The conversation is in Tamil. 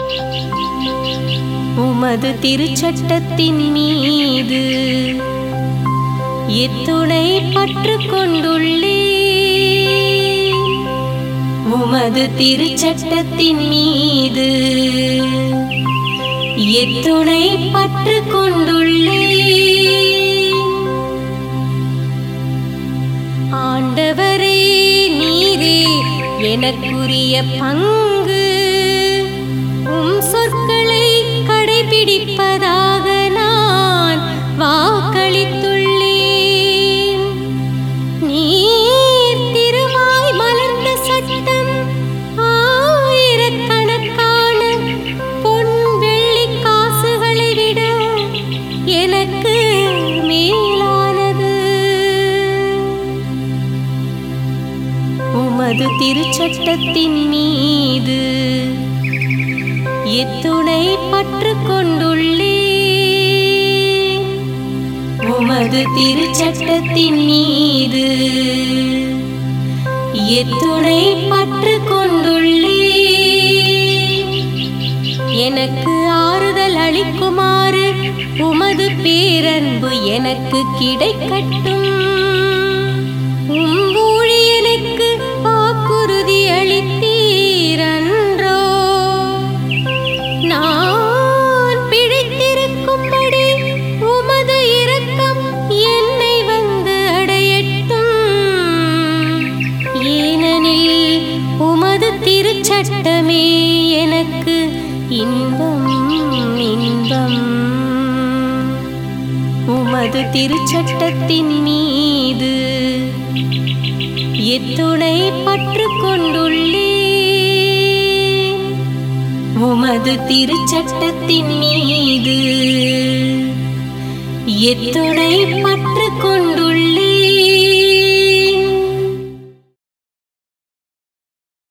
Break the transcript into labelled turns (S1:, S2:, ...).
S1: உமது திருச்சட்டத்தின் மீது எத்துணை பற்று கொண்டுள்ளே உமது திருச்சட்டத்தின் மீது எத்துணை பற்று கொண்டுள்ளே ஆண்டவரே நீரே எனக்குரிய பங்கு உம் சொற்களை கடைபிடிப்பதாக நான் வாக்களித்துள்ளேன் நீர் திருவாய் மலர்ந்த சட்டம் ஆயிரக்கணக்கான பொன் வெள்ளி காசுகளை விட எனக்கு மேலானது உமது திருச்சட்டத்தின் மீது எத்துணை பற்று கொண்டுள்ளே உமது திருச்சட்டத்தின் மீது எத்துணை பற்று கொண்டுள்ளே எனக்கு ஆறுதல் அளிக்குமாறு உமது பேரன்பு எனக்கு கிடைக்கட்டும் உம் ஊழியனுக்கு வாக்குறுதி அளித்தீரன்றோ நான் பிழைத்திருக்கும்படி உமது இரக்கம் என்னை வந்து அடையட்டும் ஏனெனில் உமது திருச்சட்டமே எனக்கு இன்பம் இன்பம் உமது திருச்சட்டத்தின் மீது எத்துணை பற்று கொண்டுள்ளே உமது திருச்சட்டத்தின் மீது எத்துணை பற்று கொண்டுள்ளே